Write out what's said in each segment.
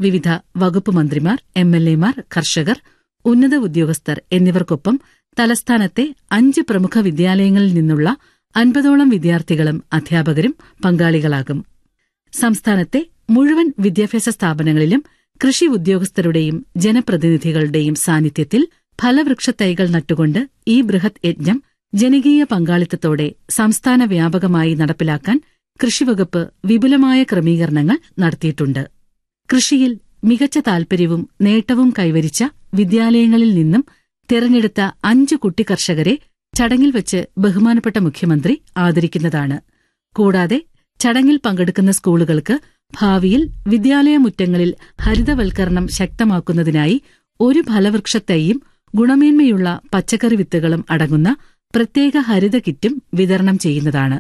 വിവിധ വകുപ്പ് മന്ത്രിമാർ എം എൽ എമാർ കർഷകർ ഉന്നത ഉദ്യോഗസ്ഥർ എന്നിവർക്കൊപ്പം തലസ്ഥാനത്തെ അഞ്ച് പ്രമുഖ വിദ്യാലയങ്ങളിൽ നിന്നുള്ള അൻപതോളം വിദ്യാർത്ഥികളും അധ്യാപകരും പങ്കാളികളാകും സംസ്ഥാനത്തെ മുഴുവൻ വിദ്യാഭ്യാസ സ്ഥാപനങ്ങളിലും കൃഷി ഉദ്യോഗസ്ഥരുടെയും ജനപ്രതിനിധികളുടെയും സാന്നിധ്യത്തിൽ ഫലവൃക്ഷത്തൈകൾ നട്ടുകൊണ്ട് ഈ ബൃഹത് യജ്ഞം ജനകീയ പങ്കാളിത്തത്തോടെ സംസ്ഥാന വ്യാപകമായി നടപ്പിലാക്കാൻ കൃഷിവകുപ്പ് വിപുലമായ ക്രമീകരണങ്ങൾ നടത്തിയിട്ടുണ്ട് കൃഷിയിൽ മികച്ച താൽപര്യവും നേട്ടവും കൈവരിച്ച വിദ്യാലയങ്ങളിൽ നിന്നും തിരഞ്ഞെടുത്ത അഞ്ച് കുട്ടി കർഷകരെ ചടങ്ങിൽ വെച്ച് ബഹുമാനപ്പെട്ട മുഖ്യമന്ത്രി ആദരിക്കുന്നതാണ് കൂടാതെ ചടങ്ങിൽ പങ്കെടുക്കുന്ന സ്കൂളുകൾക്ക് ഭാവിയിൽ വിദ്യാലയമുറ്റങ്ങളിൽ ഹരിതവൽക്കരണം ശക്തമാക്കുന്നതിനായി ഒരു ഫലവൃക്ഷത്തൈയും ഗുണമേന്മയുള്ള പച്ചക്കറി വിത്തുകളും അടങ്ങുന്ന പ്രത്യേക ഹരിത കിറ്റും വിതരണം ചെയ്യുന്നതാണ്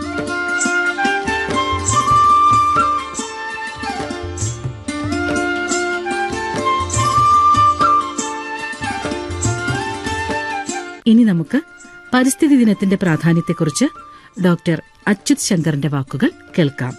ഇനി നമുക്ക് പരിസ്ഥിതി ദിനത്തിന്റെ പ്രാധാന്യത്തെക്കുറിച്ച് ഡോക്ടർ അച്യുത് ശങ്കറിന്റെ വാക്കുകൾ കേൾക്കാം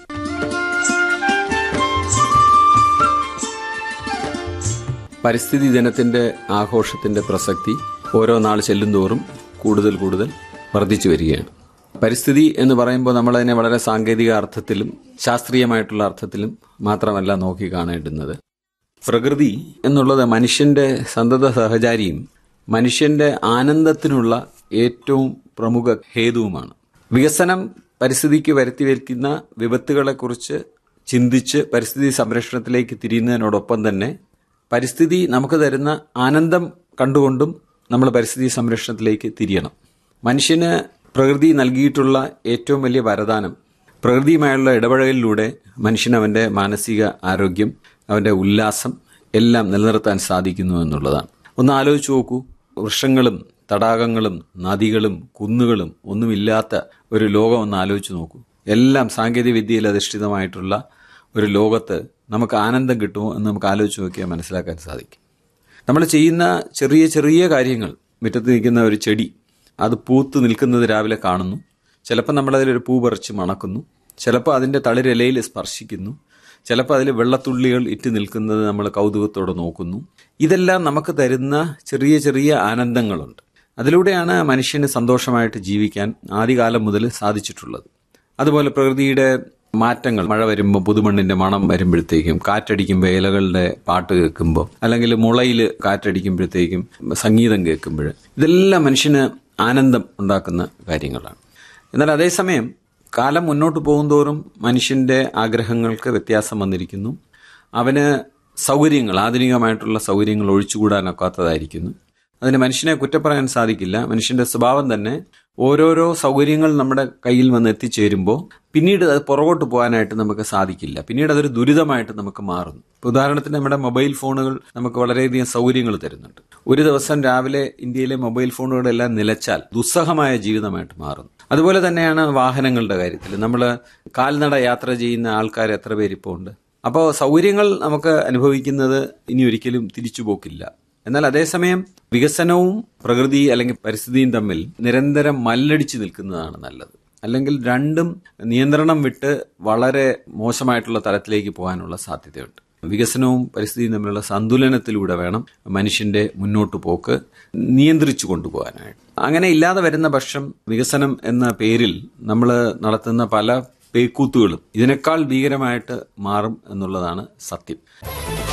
പരിസ്ഥിതി ദിനത്തിന്റെ ആഘോഷത്തിന്റെ പ്രസക്തി ഓരോ നാൾ ചെല്ലുന്തോറും കൂടുതൽ കൂടുതൽ വർദ്ധിച്ചു വരികയാണ് പരിസ്ഥിതി എന്ന് പറയുമ്പോൾ നമ്മളതിനെ വളരെ സാങ്കേതിക അർത്ഥത്തിലും ശാസ്ത്രീയമായിട്ടുള്ള അർത്ഥത്തിലും മാത്രമല്ല നോക്കി കാണേണ്ടുന്നത് പ്രകൃതി എന്നുള്ളത് മനുഷ്യന്റെ സന്തത സഹചാരിയും മനുഷ്യന്റെ ആനന്ദത്തിനുള്ള ഏറ്റവും പ്രമുഖ ഹേതുവുമാണ് വികസനം പരിസ്ഥിതിക്ക് വരുത്തിവെക്കുന്ന വിപത്തുകളെക്കുറിച്ച് ചിന്തിച്ച് പരിസ്ഥിതി സംരക്ഷണത്തിലേക്ക് തിരിയുന്നതിനോടൊപ്പം തന്നെ പരിസ്ഥിതി നമുക്ക് തരുന്ന ആനന്ദം കണ്ടുകൊണ്ടും നമ്മൾ പരിസ്ഥിതി സംരക്ഷണത്തിലേക്ക് തിരിയണം മനുഷ്യന് പ്രകൃതി നൽകിയിട്ടുള്ള ഏറ്റവും വലിയ വരദാനം പ്രകൃതിയുമായുള്ള ഇടപഴകലിലൂടെ മനുഷ്യന് അവന്റെ മാനസിക ആരോഗ്യം അവന്റെ ഉല്ലാസം എല്ലാം നിലനിർത്താൻ സാധിക്കുന്നു എന്നുള്ളതാണ് ഒന്ന് ആലോചിച്ച് നോക്കൂ വൃക്ഷങ്ങളും തടാകങ്ങളും നദികളും കുന്നുകളും ഒന്നുമില്ലാത്ത ഒരു ലോകം ഒന്ന് ആലോചിച്ച് നോക്കൂ എല്ലാം സാങ്കേതിക വിദ്യയിൽ അധിഷ്ഠിതമായിട്ടുള്ള ഒരു ലോകത്ത് നമുക്ക് ആനന്ദം കിട്ടുമോ എന്ന് നമുക്ക് ആലോചിച്ച് നോക്കിയാൽ മനസ്സിലാക്കാൻ സാധിക്കും നമ്മൾ ചെയ്യുന്ന ചെറിയ ചെറിയ കാര്യങ്ങൾ മുറ്റത്ത് നിൽക്കുന്ന ഒരു ചെടി അത് പൂത്ത് നിൽക്കുന്നത് രാവിലെ കാണുന്നു ചിലപ്പോൾ നമ്മളതിലൊരു പൂ പറിച്ച് മണക്കുന്നു ചിലപ്പോൾ അതിൻ്റെ തളിരിലയിൽ സ്പർശിക്കുന്നു ചിലപ്പോൾ അതിൽ വെള്ളത്തുള്ളികൾ ഇറ്റ് നിൽക്കുന്നത് നമ്മൾ കൗതുകത്തോടെ നോക്കുന്നു ഇതെല്ലാം നമുക്ക് തരുന്ന ചെറിയ ചെറിയ ആനന്ദങ്ങളുണ്ട് അതിലൂടെയാണ് മനുഷ്യന് സന്തോഷമായിട്ട് ജീവിക്കാൻ ആദ്യകാലം മുതൽ സാധിച്ചിട്ടുള്ളത് അതുപോലെ പ്രകൃതിയുടെ മാറ്റങ്ങൾ മഴ വരുമ്പോൾ പുതുമണ്ണിന്റെ മണം വരുമ്പോഴത്തേക്കും കാറ്റടിക്കുമ്പോൾ ഇലകളുടെ പാട്ട് കേൾക്കുമ്പോൾ അല്ലെങ്കിൽ മുളയിൽ കാറ്റടിക്കുമ്പോഴത്തേക്കും സംഗീതം കേൾക്കുമ്പോൾ ഇതെല്ലാം മനുഷ്യന് ആനന്ദം ഉണ്ടാക്കുന്ന കാര്യങ്ങളാണ് എന്നാൽ അതേസമയം കാലം മുന്നോട്ട് പോകുന്തോറും മനുഷ്യന്റെ ആഗ്രഹങ്ങൾക്ക് വ്യത്യാസം വന്നിരിക്കുന്നു അവന് സൗകര്യങ്ങൾ ആധുനികമായിട്ടുള്ള സൗകര്യങ്ങൾ ഒഴിച്ചുകൂടാനൊക്കാത്തതായിരിക്കുന്നു അതിന് മനുഷ്യനെ കുറ്റപ്പറയാൻ സാധിക്കില്ല മനുഷ്യന്റെ സ്വഭാവം തന്നെ ഓരോരോ സൗകര്യങ്ങൾ നമ്മുടെ കയ്യിൽ വന്ന് എത്തിച്ചേരുമ്പോൾ പിന്നീട് അത് പുറകോട്ട് പോകാനായിട്ട് നമുക്ക് സാധിക്കില്ല പിന്നീട് അതൊരു ദുരിതമായിട്ട് നമുക്ക് മാറുന്നു ഉദാഹരണത്തിന് നമ്മുടെ മൊബൈൽ ഫോണുകൾ നമുക്ക് വളരെയധികം സൗകര്യങ്ങൾ തരുന്നുണ്ട് ഒരു ദിവസം രാവിലെ ഇന്ത്യയിലെ മൊബൈൽ ഫോണുകളെല്ലാം നിലച്ചാൽ ദുസ്സഹമായ ജീവിതമായിട്ട് മാറുന്നു അതുപോലെ തന്നെയാണ് വാഹനങ്ങളുടെ കാര്യത്തിൽ നമ്മൾ കാൽനട യാത്ര ചെയ്യുന്ന ആൾക്കാർ എത്ര പേര് ഇപ്പോൾ ഉണ്ട് അപ്പോൾ സൗകര്യങ്ങൾ നമുക്ക് അനുഭവിക്കുന്നത് ഇനി ഒരിക്കലും തിരിച്ചുപോക്കില്ല എന്നാൽ അതേസമയം വികസനവും പ്രകൃതി അല്ലെങ്കിൽ പരിസ്ഥിതിയും തമ്മിൽ നിരന്തരം മല്ലടിച്ച് നിൽക്കുന്നതാണ് നല്ലത് അല്ലെങ്കിൽ രണ്ടും നിയന്ത്രണം വിട്ട് വളരെ മോശമായിട്ടുള്ള തലത്തിലേക്ക് പോകാനുള്ള സാധ്യതയുണ്ട് വികസനവും പരിസ്ഥിതിയും തമ്മിലുള്ള സന്തുലനത്തിലൂടെ വേണം മനുഷ്യന്റെ മുന്നോട്ട് പോക്ക് നിയന്ത്രിച്ചു കൊണ്ടുപോകാനായിട്ട് അങ്ങനെ ഇല്ലാതെ വരുന്ന പക്ഷം വികസനം എന്ന പേരിൽ നമ്മൾ നടത്തുന്ന പല പേക്കൂത്തുകളും ഇതിനേക്കാൾ ഭീകരമായിട്ട് മാറും എന്നുള്ളതാണ് സത്യം